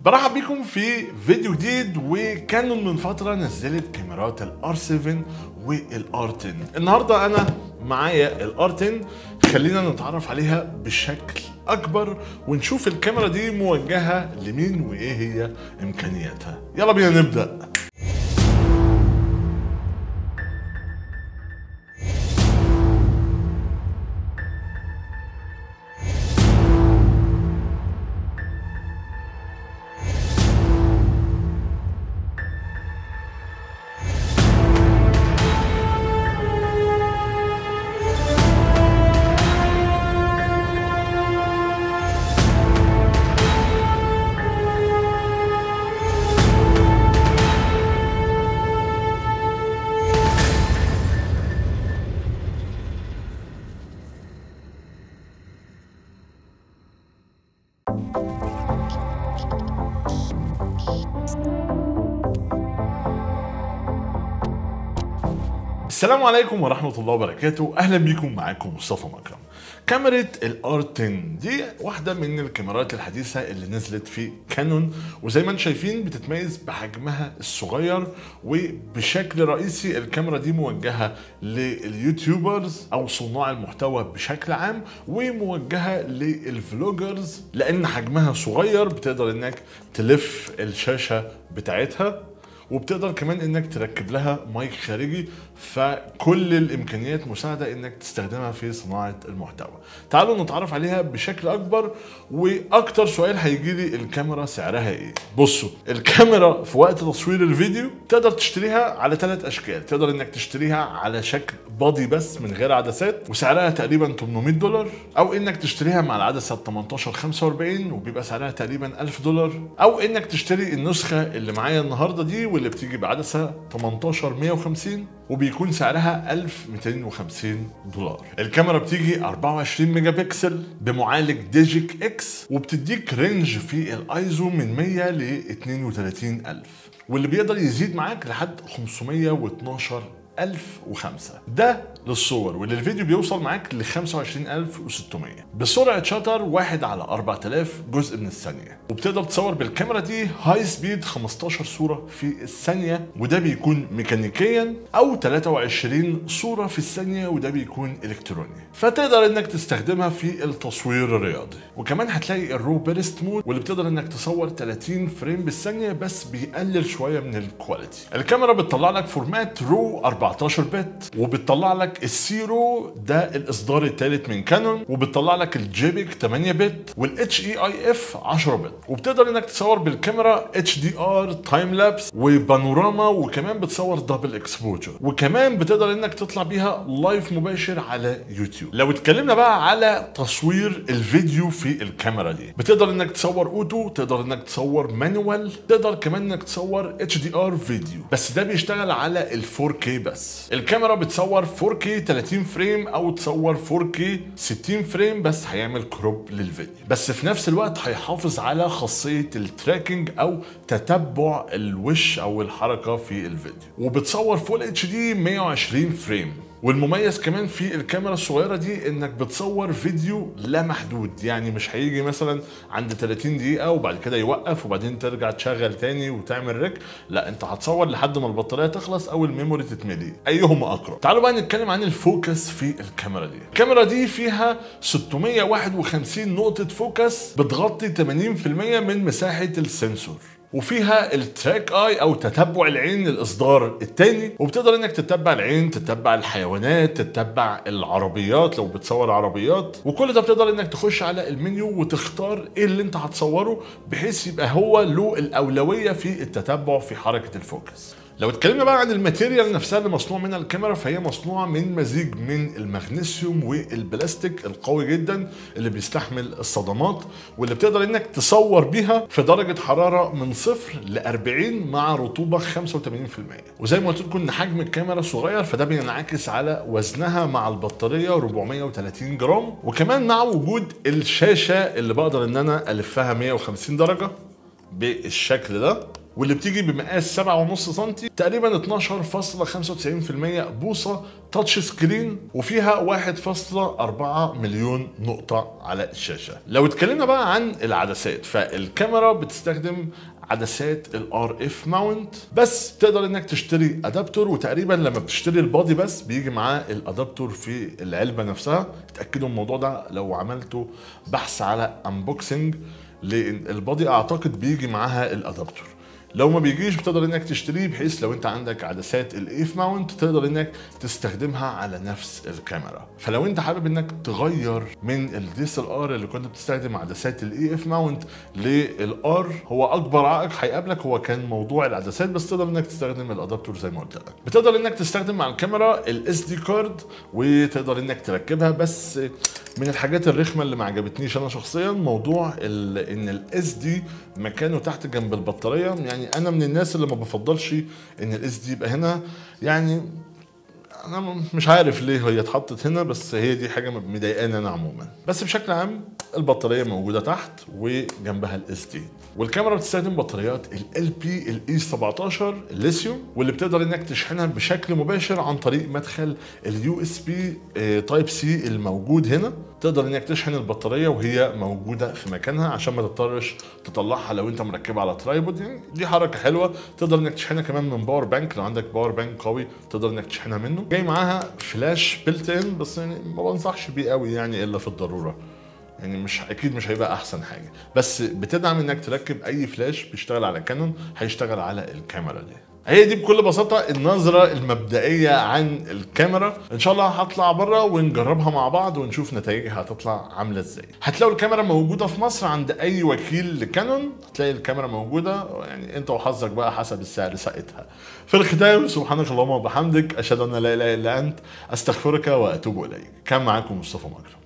برحب بيكم في فيديو جديد وكانون من فتره نزلت كاميرات الار 7 والار 10 النهارده انا معايا الار 10 خلينا نتعرف عليها بشكل اكبر ونشوف الكاميرا دي موجهه لمين وايه هي امكانياتها يلا بينا نبدا السلام عليكم ورحمة الله وبركاته أهلا بيكم معاكم مصطفى مكرم كاميرا الار 10 دي واحدة من الكاميرات الحديثة اللي نزلت في كانون وزي ما انتم شايفين بتتميز بحجمها الصغير وبشكل رئيسي الكاميرا دي موجهة لليوتيوبرز أو صناع المحتوى بشكل عام وموجهة للفلوجرز لأن حجمها صغير بتقدر انك تلف الشاشة بتاعتها وبتقدر كمان انك تركب لها مايك خارجي فكل الامكانيات مساعده انك تستخدمها في صناعه المحتوى تعالوا نتعرف عليها بشكل اكبر واكتر سؤال هيجي لي الكاميرا سعرها ايه بصوا الكاميرا في وقت تصوير الفيديو تقدر تشتريها على ثلاث اشكال تقدر انك تشتريها على شكل بادي بس من غير عدسات وسعرها تقريبا 800 دولار او انك تشتريها مع العدسه 18 45 وبيبقى سعرها تقريبا 1000 دولار او انك تشتري النسخه اللي معايا النهارده دي واللي بتيجي بعدسه 18 150 وبيكون سعرها 1250 دولار الكاميرا بتيجي 24 ميجا بكسل بمعالج ديجيك اكس وبتديك رينج في الايزو من 100 ل 32000 واللي بيقدر يزيد معاك لحد 512 1005 ده للصور واللي الفيديو بيوصل معاك ل 25600 بسرعه شاتر 1 على 4000 جزء من الثانيه وبتقدر تصور بالكاميرا دي هاي سبيد 15 صوره في الثانيه وده بيكون ميكانيكيا او 23 صوره في الثانيه وده بيكون الكتروني فتقدر انك تستخدمها في التصوير الرياضي وكمان هتلاقي الرو بيرست مود واللي بتقدر انك تصور 30 فريم بالثانيه بس بيقلل شويه من الكواليتي الكاميرا بتطلع لك فورمات رو 14 بت وبتطلع لك السيرو ده الاصدار الثالث من كانون وبتطلع لك الجيبك 8 بت والاتش اي اي اف 10 بت وبتقدر انك تصور بالكاميرا اتش دي ار تايم لابس وبانوراما وكمان بتصور دبل اكسبوجر وكمان بتقدر انك تطلع بيها لايف مباشر على يوتيوب لو اتكلمنا بقى على تصوير الفيديو في الكاميرا دي بتقدر انك تصور اوتو تقدر انك تصور مانوال تقدر كمان انك تصور اتش دي ار فيديو بس ده بيشتغل على ال 4K بس الكاميرا بتصور 4K 30 فريم او تصور 4K 60 فريم بس هيعمل كروب للفيديو بس في نفس الوقت هيحافظ على خاصيه التراكنج او تتبع الوش او الحركه في الفيديو وبتصور فول اتش دي 120 فريم والمميز كمان في الكاميرا الصغيره دي انك بتصور فيديو لا محدود يعني مش هيجي مثلا عند 30 دقيقه وبعد كده يوقف وبعدين ترجع تشغل تاني وتعمل ريك لا انت هتصور لحد ما البطاريه تخلص او الميموري تتملي ايهما اقرب تعالوا بقى نتكلم عن الفوكس في الكاميرا دي الكاميرا دي فيها 651 نقطه فوكس بتغطي 80% من مساحه السنسور وفيها التراك اي او تتبع العين الاصدار الثاني وبتقدر انك تتبع العين تتبع الحيوانات تتبع العربيات لو بتصور عربيات وكل ده بتقدر انك تخش على المنيو وتختار ايه اللي انت هتصوره بحيث يبقى هو له الاولويه في التتبع في حركه الفوكس لو اتكلمنا بقى عن الماتيريال نفسها اللي مصنوع منها الكاميرا فهي مصنوعه من مزيج من المغنيسيوم والبلاستيك القوي جدا اللي بيستحمل الصدمات واللي بتقدر انك تصور بيها في درجه حراره من صفر ل 40 مع رطوبه 85% وزي ما قلت لكم ان حجم الكاميرا صغير فده بينعكس على وزنها مع البطاريه 430 جرام وكمان مع وجود الشاشه اللي بقدر ان انا الفها 150 درجه بالشكل ده واللي بتيجي بمقاس 7.5 سم تقريبا 12.95% بوصه تاتش سكرين وفيها 1.4 مليون نقطه على الشاشه لو اتكلمنا بقى عن العدسات فالكاميرا بتستخدم عدسات الار اف ماونت بس تقدر انك تشتري ادابتور وتقريبا لما بتشتري البادي بس بيجي معاه الادابتور في العلبه نفسها اتاكدوا من الموضوع ده لو عملتوا بحث على انبوكسنج للبادي اعتقد بيجي معاها الادابتور لو ما بيجيش بتقدر انك تشتريه بحيث لو انت عندك عدسات الايف ماونت تقدر انك تستخدمها على نفس الكاميرا فلو انت حابب انك تغير من الديس ال ار اللي كنت بتستخدم عدسات الاي اف ماونت للار هو اكبر عائق هيقابلك هو كان موضوع العدسات بس تقدر انك تستخدم الادابتور زي ما قلت لك بتقدر انك تستخدم مع الكاميرا الاس دي كارد وتقدر انك تركبها بس من الحاجات الرخمه اللي ما عجبتنيش انا شخصيا موضوع ان الاس دي مكانه تحت جنب البطاريه يعني انا من الناس اللي ما بفضلش ان الاس دي يبقى هنا يعني انا مش عارف ليه هي اتحطت هنا بس هي دي حاجه مضايقاني انا عموما بس بشكل عام البطاريه موجوده تحت وجنبها الاس دي والكاميرا بتستخدم بطاريات ال بي الاي 17 الليثيوم واللي بتقدر انك تشحنها بشكل مباشر عن طريق مدخل اليو اس بي تايب سي الموجود هنا تقدر انك تشحن البطاريه وهي موجوده في مكانها عشان ما تضطرش تطلعها لو انت مركبها على ترايبود يعني دي حركه حلوه تقدر انك تشحنها كمان من باور بانك لو عندك باور بانك قوي تقدر انك تشحنها منه جاي معاها فلاش بيلت ان بس يعني ما بنصحش بيه قوي يعني الا في الضروره يعني مش اكيد مش هيبقى احسن حاجه بس بتدعم انك تركب اي فلاش بيشتغل على كانون هيشتغل على الكاميرا دي هي دي بكل بساطة النظرة المبدئية عن الكاميرا ان شاء الله هطلع بره ونجربها مع بعض ونشوف نتائجها هتطلع عاملة ازاي هتلاقوا الكاميرا موجودة في مصر عند اي وكيل لكانون هتلاقي الكاميرا موجودة يعني انت وحظك بقى حسب السعر ساعتها في الختام سبحانك اللهم وبحمدك اشهد ان لا اله الا انت استغفرك واتوب اليك كان معاكم مصطفى مكرم